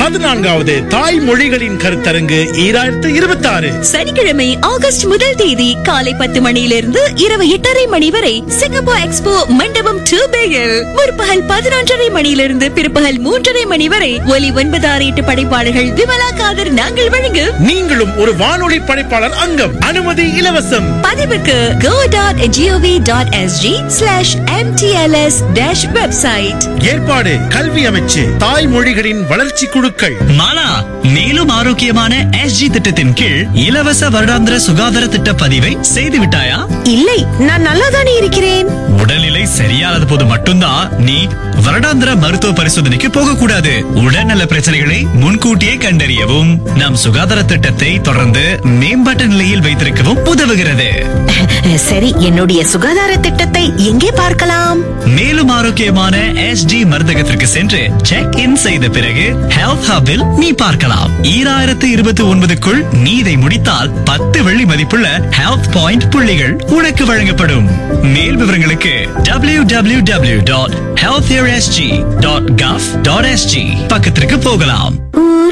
பதினான்காவது தாய்மொழிகளின் கருத்தரங்கு ஈராயிரத்து இருபத்தி ஆறு சனிக்கிழமை ஆகஸ்ட் முதல் தேதி காலை பத்து மணியிலிருந்து இரவு எட்டரை மணி வரை சிங்கப்பூர் எக்ஸ்போ மண்டபம் டூ பேயில் முற்பகல் பதினொன்றரை மணியிலிருந்து பிற்பகல் மூன்றரை மணி வரை ஒலி ஒன்பது ஆறு எட்டு படைப்பாளர்கள் விமலா காதர் நாங்கள் வழங்கு நீங்களும் ஒரு வானொலி படைப்பாளர் அங்கம் அனுமதி இலவசம் பதிவுக்கு go dot GOV dot SG slash MTLS dash website ஏற்பாடு கல்வி அமைச்சு தாய்மொழிகளின் வளர்ச்சி குழுக்கள் மாலா மேலும் ஆரோக்கியமான எஸ்ஜி திட்டத்தின் கீழ் இலவச வருடாந்திர சுகாதார திட்ட பதிவை செய்து விட்டாயா இல்லை நான் நல்லா தானே இருக்கிறேன் உடல்நிலை சரியானது போது மட்டும்தான் நீ வருடாந்திர மருத்துவ பரிசோதனைக்கு போகக்கூடாது உடல்நல பிரச்சனைகளை முன்கூட்டியே கண்டறியவும் நம் சுகாதார திட்டத்தை தொடர்ந்து மேம்பட்ட நிலையில் வைத்திருக்கவும் உதவுகிறது சரி என்னுடைய சுகாதார திட்டத்தை எங்கே பார்க்கலாம் மேலும் ஆரோக்கியமான எஸ்டி மருந்தகத்திற்கு சென்று செக் இன் செய்த பிறகு ஹெல்த் ஹப்பில் நீ பார்க்கலாம் ஈராயிரத்து இருபத்தி ஒன்பதுக்குள் நீ இதை முடித்தால் பத்து வெள்ளி மதிப்புள்ள ஹெல்த் பாயிண்ட் புள்ளிகள் உனக்கு வழங்கப்படும் மேல் விவரங்களுக்கு W W W dot health dot gov dot SG பக்கத்திற்கு போகலாம்